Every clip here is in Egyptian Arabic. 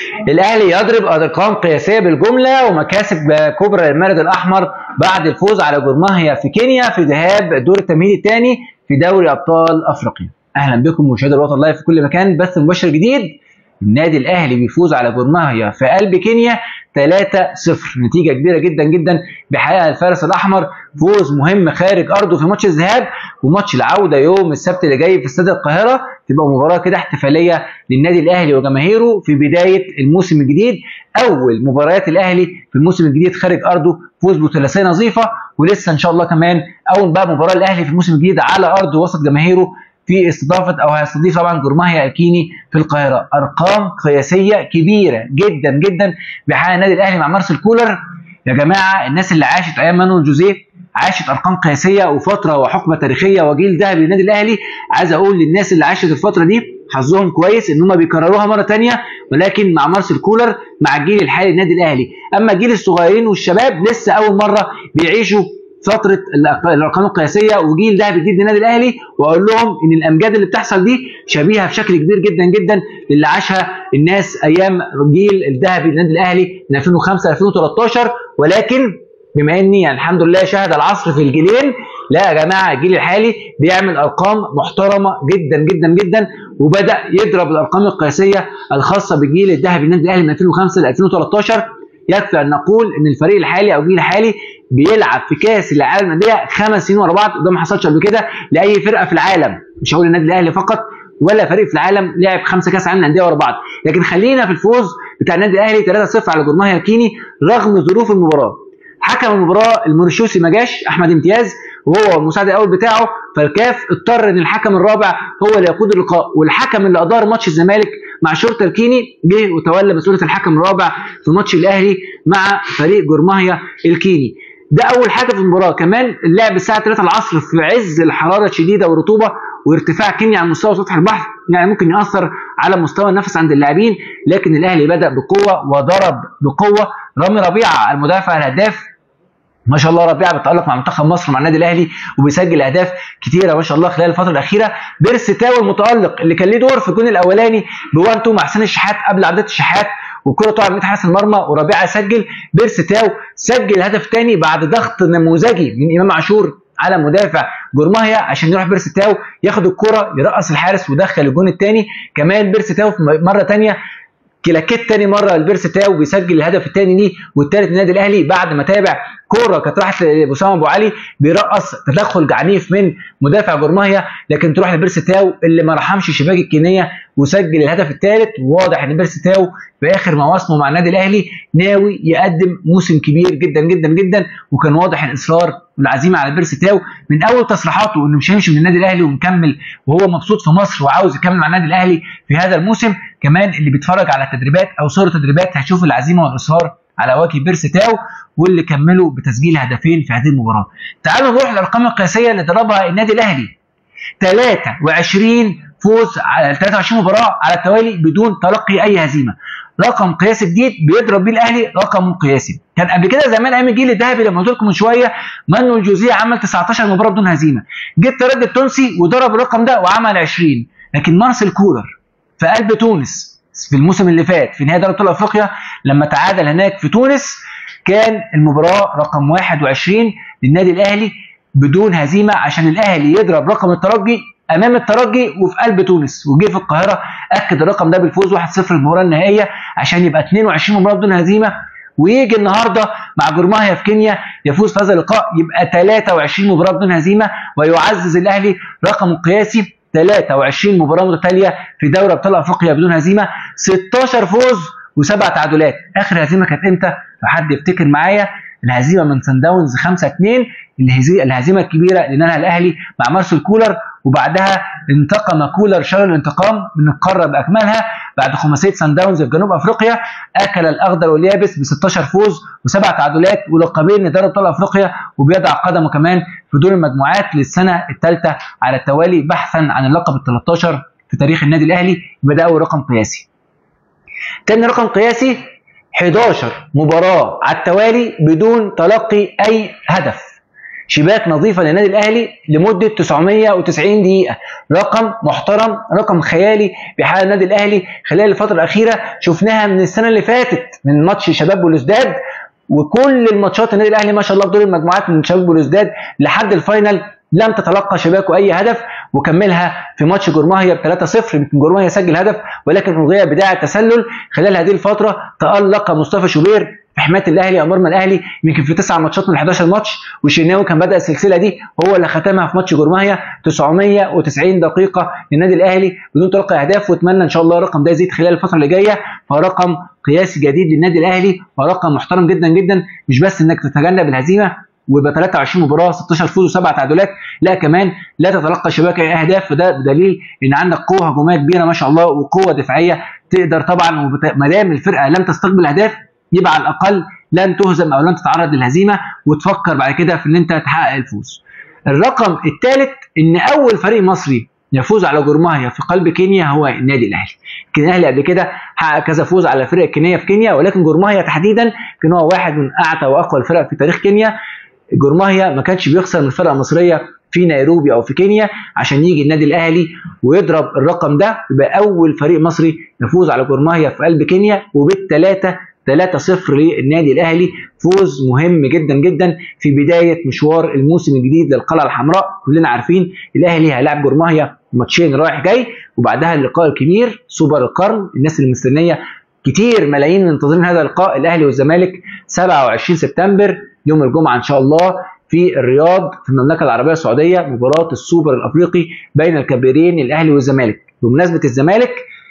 الاهلي يضرب ارقام قياسيه بالجمله ومكاسب كبرى للمارد الاحمر بعد الفوز على جورماهيا في كينيا في ذهاب الدور التمهيدي الثاني في دوري ابطال افريقيا اهلا بكم مشاهدي الوطن لايف في كل مكان بث مباشر جديد النادي الاهلي بيفوز على جورماهيا في قلب كينيا 3-0 نتيجة كبيرة جدا جدا بيحققها الفارس الأحمر فوز مهم خارج أرضه في ماتش الذهاب وماتش العودة يوم السبت اللي جاي في استاد القاهرة تبقى مباراة كده احتفالية للنادي الأهلي وجماهيره في بداية الموسم الجديد أول مباريات الأهلي في الموسم الجديد خارج أرضه فوز بثلاثية نظيفة ولسه إن شاء الله كمان أول بقى مباراة الأهلي في الموسم الجديد على أرض وسط جماهيره في استضافه او هيستضيف طبعا جورماهيا الكيني في القاهره ارقام قياسيه كبيره جدا جدا بيحقق النادي الاهلي مع مارسيل كولر يا جماعه الناس اللي عاشت ايام مانويل جوزيه عاشت ارقام قياسيه وفتره وحقبه تاريخيه وجيل ذهبي للنادي الاهلي عايز اقول للناس اللي عاشت الفتره دي حظهم كويس ان هم بيكرروها مره ثانيه ولكن مع مارسيل كولر مع الجيل الحالي للنادي الاهلي اما جيل الصغيرين والشباب لسه اول مره بيعيشوا فتره الارقام القياسيه وجيل ذهبي جديد للنادي الاهلي واقول لهم ان الامجاد اللي بتحصل دي شبيهه بشكل كبير جدا جدا للي عاشها الناس ايام جيل الذهبي للنادي الاهلي من 2005 ل 2013 ولكن بما اني يعني الحمد لله شاهد العصر في الجيلين لا يا جماعه الجيل الحالي بيعمل ارقام محترمه جدا جدا جدا وبدا يضرب الارقام القياسيه الخاصه بالجيل الذهبي للنادي الاهلي من 2005 ل 2013 يكفي ان نقول ان الفريق الحالي او الجيل الحالي بيلعب في كاس العالم للانديه خمس سنين ورا بعض وده ما حصلش قبل كده لاي فرقه في العالم مش هقول النادي الاهلي فقط ولا فريق في العالم لعب خمسه كاس عالم للانديه ورا بعض لكن خلينا في الفوز بتاع النادي الاهلي 3-0 على جورماهيا الكيني رغم ظروف المباراه حكم المباراه الموريشيوسي ما جاش احمد امتياز وهو المساعد الاول بتاعه فالكاف اضطر ان الحكم الرابع هو اللي يقود اللقاء والحكم اللي ادار ماتش الزمالك مع شرطه الكيني جه وتولى مسؤوليه الحكم الرابع في ماتش الاهلي مع فريق جورماهيا الكيني ده اول حاجه في المباراه كمان اللعب الساعه 3 العصر في عز الحراره الشديده والرطوبه وارتفاع كينيا عن مستوى سطح البحر يعني ممكن ياثر على مستوى النفس عند اللاعبين لكن الاهلي بدا بقوه وضرب بقوه رامي ربيعه المدافع الهداف ما شاء الله ربيعه بيتالق مع منتخب مصر مع النادي الاهلي وبيسجل اهداف كتيره ما شاء الله خلال الفتره الاخيره بيرس تاو المتالق اللي كان ليه دور في الجون الاولاني بوان تو مع حسين الشحات قبل عوده الشحات والكره طبعا من حارس المرمى وربيعه سجل بيرس تاو سجل الهدف الثاني بعد ضغط نموذجي من امام عاشور على مدافع جورماهيا عشان يروح بيرس تاو ياخد الكره يرقص الحارس ودخل الجون الثاني كمان بيرس تاو مره ثانيه كلاكيت تاني مره البيرس تاو بيسجل الهدف الثاني ليه والثالث للنادي الاهلي بعد ما تابع كوره كانت راحت لاسامه ابو علي بيرقص تدخل عنيف من مدافع جورماهيا لكن تروح لبيرس تاو اللي ما رحمش شباك الكينيه وسجل الهدف الثالث وواضح ان بيرس تاو في اخر مواسمه مع النادي الاهلي ناوي يقدم موسم كبير جدا جدا جدا وكان واضح الاصرار والعزيمه على بيرس تاو من اول تصريحاته انه مش هيمشي من النادي الاهلي ومكمل وهو مبسوط في مصر وعاوز يكمل مع النادي الاهلي في هذا الموسم كمان اللي بيتفرج على التدريبات او صور التدريبات هيشوف العزيمه والاصرار على وجه بيرس تاو واللي كملوا بتسجيل هدفين في هذه المباراه. تعالوا نروح للارقام القياسيه اللي ضربها النادي الاهلي. 23 فوز على 23 مباراه على التوالي بدون تلقي اي هزيمه. رقم قياسي جديد بيضرب بيه الاهلي رقم قياسي. كان قبل كده زمان ايام الجيل الذهبي لما قلت لكم من شويه مانويل جوزيه عمل 19 مباراه بدون هزيمه. جه الترجي التونسي وضرب الرقم ده وعمل 20 لكن مارسيل كولر في قلب تونس في الموسم اللي فات في نهائي دوري ابطال افريقيا لما تعادل هناك في تونس كان المباراه رقم 21 للنادي الاهلي بدون هزيمه عشان الاهلي يضرب رقم الترجي امام الترجي وفي قلب تونس وجه في القاهره اكد الرقم ده بالفوز 1-0 المباراه النهائيه عشان يبقى 22 مباراه بدون هزيمه ويجي النهارده مع جورماهيا في كينيا يفوز في هذا اللقاء يبقى 23 مباراه بدون هزيمه ويعزز الاهلي رقم قياسي 23 مباراه متتاليه في دوري ابطال افريقيا بدون هزيمه 16 فوز وسبع تعادلات اخر هزيمه كانت امتى لو حد يفتكر معايا الهزيمه من سان داونز 5 2 الهزيمه الكبيره اللي نالها الاهلي مع مارسيل كولر وبعدها انتقم كولر شر الانتقام من القاره باكملها بعد خماسيه سان داونز في جنوب افريقيا اكل الاخضر واليابس ب 16 فوز وسبع تعادلات ولقبين لدوري ابطال افريقيا وبيضع قدمه كمان في دور المجموعات للسنه الثالثه على التوالي بحثا عن اللقب ال 13 في تاريخ النادي الاهلي يبقى ده اول رقم قياسي. تاني رقم قياسي 11 مباراه على التوالي بدون تلقي اي هدف. شباك نظيفه للنادي الاهلي لمده 990 دقيقه رقم محترم رقم خيالي بيحقق النادي الاهلي خلال الفتره الاخيره شفناها من السنه اللي فاتت من ماتش شباب والاسداد وكل الماتشات النادي الاهلي ما شاء الله في دور المجموعات من شباب والاسداد لحد الفاينل لم تتلقى شباكه اي هدف وكملها في ماتش جورماهيا ب 3-0 يمكن جورماهيا سجل هدف ولكن الغي بدايه التسلل خلال هذه الفتره تالق مصطفى شوبير في حمايه الاهلي او مرمى الاهلي يمكن في تسع ماتشات من 11 ماتش والشناوي كان بدا السلسله دي هو اللي ختمها في ماتش جورماهيا 990 دقيقه للنادي الاهلي بدون تلقي اهداف واتمنى ان شاء الله الرقم ده يزيد خلال الفتره اللي جايه فرقم قياسي جديد للنادي الاهلي ورقم محترم جدا جدا مش بس انك تتجنب الهزيمه ويبقى 23 مباراه 16 فوز وسبع تعادلات لا كمان لا تتلقى شباك اي اهداف فده بدليل ان عندك قوه هجوميه كبيره ما شاء الله وقوه دفاعيه تقدر طبعا ما دام الفرقه لم تستقبل اهداف يبقى على الاقل لن تهزم او لن تتعرض للهزيمه وتفكر بعد كده في ان انت تحقق الفوز. الرقم الثالث ان اول فريق مصري يفوز على جرماهيا في قلب كينيا هو النادي الاهلي. كان الاهلي قبل كده حقق كذا فوز على الفرق الكينيه في كينيا ولكن جرماهيا تحديدا كان هو واحد من اعتى واقوى الفرق في تاريخ كينيا. جرماهيا ما كانش بيخسر من فرقه مصريه في نيروبي او في كينيا عشان يجي النادي الاهلي ويضرب الرقم ده يبقى اول فريق مصري يفوز على جرماهيا في قلب كينيا وبالثلاثه 3-0 للنادي الاهلي فوز مهم جدا جدا في بدايه مشوار الموسم الجديد للقلعه الحمراء كلنا عارفين الاهلي هيلاعب جورماهيا ماتشين رايح جاي وبعدها اللقاء الكبير سوبر القرن الناس اللي مستنيه كتير ملايين منتظرين هذا اللقاء الاهلي والزمالك 27 سبتمبر يوم الجمعه ان شاء الله في الرياض في المملكه العربيه السعوديه مباراه السوبر الافريقي بين الكبيرين الاهلي والزمالك بمناسبه الزمالك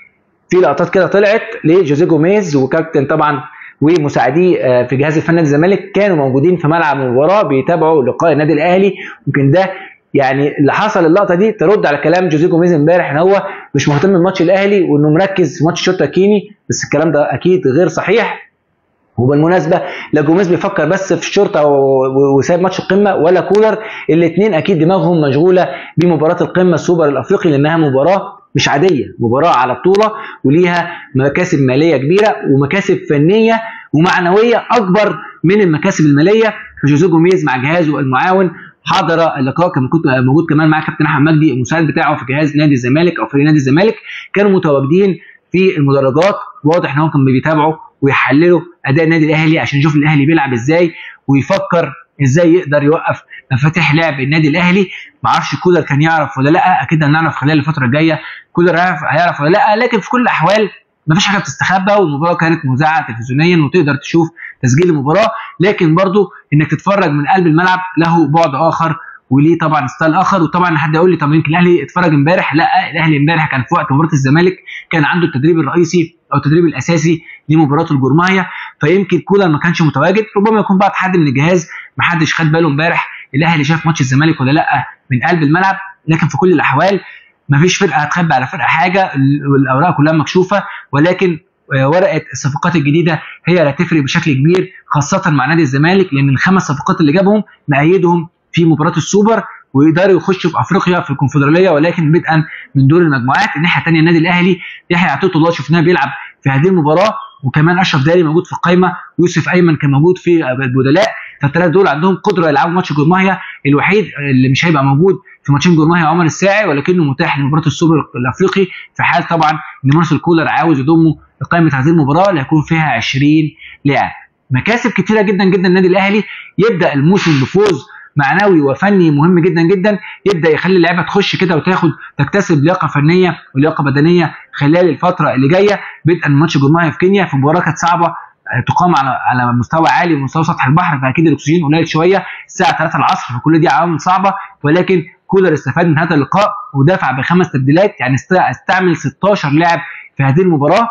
في لقطات كده طلعت لجوزيه جوميز وكابتن طبعا ومساعديه آه، في جهاز الفني الزمالك كانوا موجودين في ملعب المباراه بيتابعوا لقاء النادي الاهلي يمكن ده يعني اللي حصل اللقطه دي ترد على كلام جوزيه جوميز امبارح ان هو مش مهتم بماتش الاهلي وانه مركز في ماتش شوتا كيني بس الكلام ده اكيد غير صحيح وبالمناسبه لا جوميز بيفكر بس في الشرطه وسايب ماتش القمه ولا كولر الاثنين اكيد دماغهم مشغوله بمباراه القمه السوبر الافريقي لانها مباراه مش عاديه مباراه على بطوله وليها مكاسب ماليه كبيره ومكاسب فنيه ومعنويه اكبر من المكاسب الماليه فجوزيه جوميز مع جهازه المعاون حضر اللقاء كان كنت موجود كمان مع كابتن احمد مجدي المساعد بتاعه في جهاز نادي الزمالك او فريق نادي الزمالك كانوا متواجدين في المدرجات واضح ان هم كانوا بيتابعوا ويحللوا اداء النادي الاهلي عشان يشوف الاهلي بيلعب ازاي ويفكر ازاي يقدر يوقف مفاتيح لعب النادي الاهلي ما اعرفش كولر كان يعرف ولا لا اكيد هنعرف خلال الفتره الجايه كولر هيعرف ولا لا لكن في كل الاحوال ما فيش حاجه بتستخبى والمباراه كانت مذاعه تلفزيونيا وتقدر تشوف تسجيل المباراه لكن برضو انك تتفرج من قلب الملعب له بعد اخر وليه طبعا ستايل اخر وطبعا حد يقول لي طب يمكن الاهلي اتفرج امبارح لا الاهلي امبارح كان في وقت مباراه الزمالك كان عنده التدريب الرئيسي او التدريب الاساسي لمباراه الجرمايه فيمكن كولر ما كانش متواجد ربما يكون بعض حد من الجهاز ما حدش خد باله امبارح الاهلي شاف ماتش الزمالك ولا لا من قلب الملعب لكن في كل الاحوال ما فيش فرقه هتخبي على فرقه حاجه الاوراق كلها مكشوفه ولكن آه، ورقه الصفقات الجديده هي اللي هتفرق بشكل كبير خاصه مع نادي الزمالك لان الخمس صفقات اللي جابهم مأيدهم في مباراه السوبر ويقدروا يخشوا في افريقيا في الكونفدراليه ولكن بدءا من دور المجموعات الناحيه الثانيه النادي الاهلي يحيى عطيه الله شفناه بيلعب في هذه المباراه وكمان اشرف داري موجود في القائمه ويوسف ايمن كان موجود في البدلاء فالثلاثه دول عندهم قدره يلعبوا ماتش جورماهيا الوحيد اللي مش هيبقى موجود في ماتشين جورماهيا عمر الساعي ولكنه متاح لمباراه السوبر الافريقي في حال طبعا ان مارسيل كولر عاوز يضمه لقائمه هذه المباراه اللي هيكون فيها 20 لاعب مكاسب كثيره جدا جدا النادي الاهلي يبدا الموسم بفوز معنوي وفني مهم جدا جدا يبدا يخلي اللعيبه تخش كده وتاخد تكتسب لياقه فنيه ولياقه بدنيه خلال الفتره اللي جايه بدءا من ماتش جمهوريه في كينيا في مباراه كانت صعبه آه، تقام على على مستوى عالي ومستوى سطح البحر فاكيد الاكسجين قليل شويه الساعه 3 العصر فكل دي عوامل صعبه ولكن كولر استفاد من هذا اللقاء ودافع بخمس تبديلات يعني استعمل 16 لاعب في هذه المباراه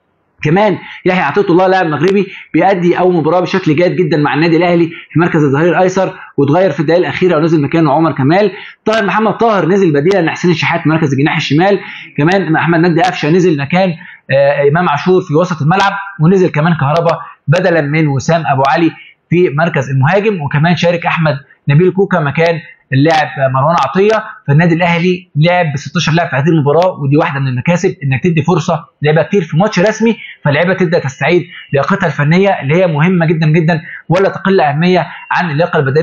كمان يحيى عطيه الله لاعب مغربي بيأدي اول مباراه بشكل جيد جدا مع النادي الاهلي في مركز الظهير الايسر واتغير في الدقائق الاخيره ونزل مكانه عمر كمال طاهر محمد طاهر نزل بديلا لحسين الشحات في مركز الجناح الشمال كمان احمد مجدي قفشه نزل مكان آه امام عاشور في وسط الملعب ونزل كمان كهربا بدلا من وسام ابو علي في مركز المهاجم وكمان شارك احمد نبيل كوكا مكان اللاعب مروان عطيه فالنادي الاهلي لعب ب 16 لاعب في هذه المباراه ودي واحده من المكاسب انك تدي فرصه لعيبه كتير في ماتش رسمي فاللعيبه تبدا تستعيد لياقتها الفنيه اللي هي مهمه جدا جدا ولا تقل اهميه عن اللياقه البدنيه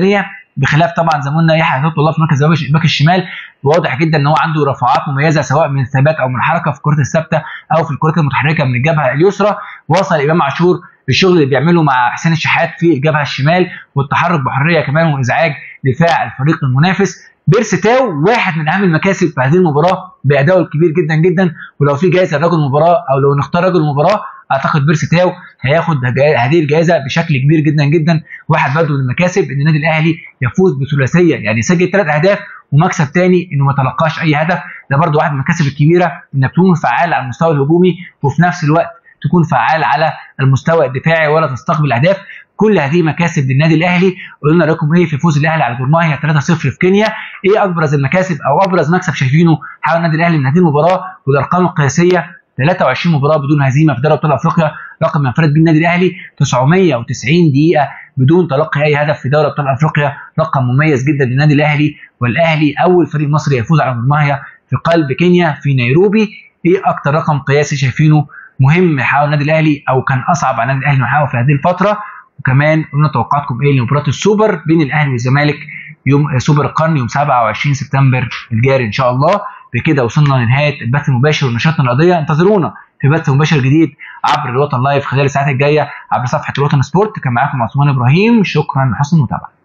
بخلاف طبعا زميلنا يحيى فتح الله في مركز الباك الشمال واضح جدا ان هو عنده رفعات مميزه سواء من الثبات او من الحركه في الكرات الثابته او في الكرات المتحركه من الجبهه اليسرى وصل امام عاشور الشغل اللي بيعمله مع حسين الشحات في الجبهه الشمال والتحرك بحريه كمان وازعاج دفاع الفريق المنافس بيرس تاو واحد من اهم المكاسب في هذه المباراه بادائه الكبير جدا جدا ولو في جائزه لرجل المباراه او لو نختار رجل المباراه اعتقد بيرس تاو هياخد هذه الجائزه بشكل كبير جدا جدا واحد برضه من المكاسب ان النادي الاهلي يفوز بثلاثيه يعني يسجل ثلاث اهداف ومكسب ثاني انه ما تلقاش اي هدف ده برضه واحد من المكاسب الكبيره انك تكون فعال على المستوى الهجومي وفي نفس الوقت تكون فعال على المستوى الدفاعي ولا تستقبل اهداف كل هذه مكاسب للنادي الاهلي قلنا لكم ايه في فوز الاهلي على جورماهيا 3-0 في كينيا ايه ابرز المكاسب او ابرز مكسب شايفينه حاول النادي الاهلي من هذه المباراه والارقام القياسيه 23 مباراه بدون هزيمه في دوري ابطال افريقيا رقم ينفرد به النادي الاهلي 990 دقيقه بدون تلقي اي هدف في دوري ابطال افريقيا رقم مميز جدا للنادي الاهلي والاهلي اول فريق مصري يفوز على جورماهيا في قلب كينيا في نيروبي ايه اكتر رقم قياسي شايفينه مهم يحققه النادي الاهلي او كان اصعب على النادي الاهلي انه يحققه في هذه الفتره وكمان قلنا توقعاتكم ايه لمباراه السوبر بين الاهلي والزمالك يوم سوبر القرن يوم 27 سبتمبر الجاري ان شاء الله بكده وصلنا لنهايه البث المباشر ونشاطنا الرياضيه انتظرونا في بث مباشر جديد عبر الوطن لايف خلال الساعات الجايه عبر صفحه الوطن سبورت كان معاكم عثمان ابراهيم شكرا لحسن المتابعه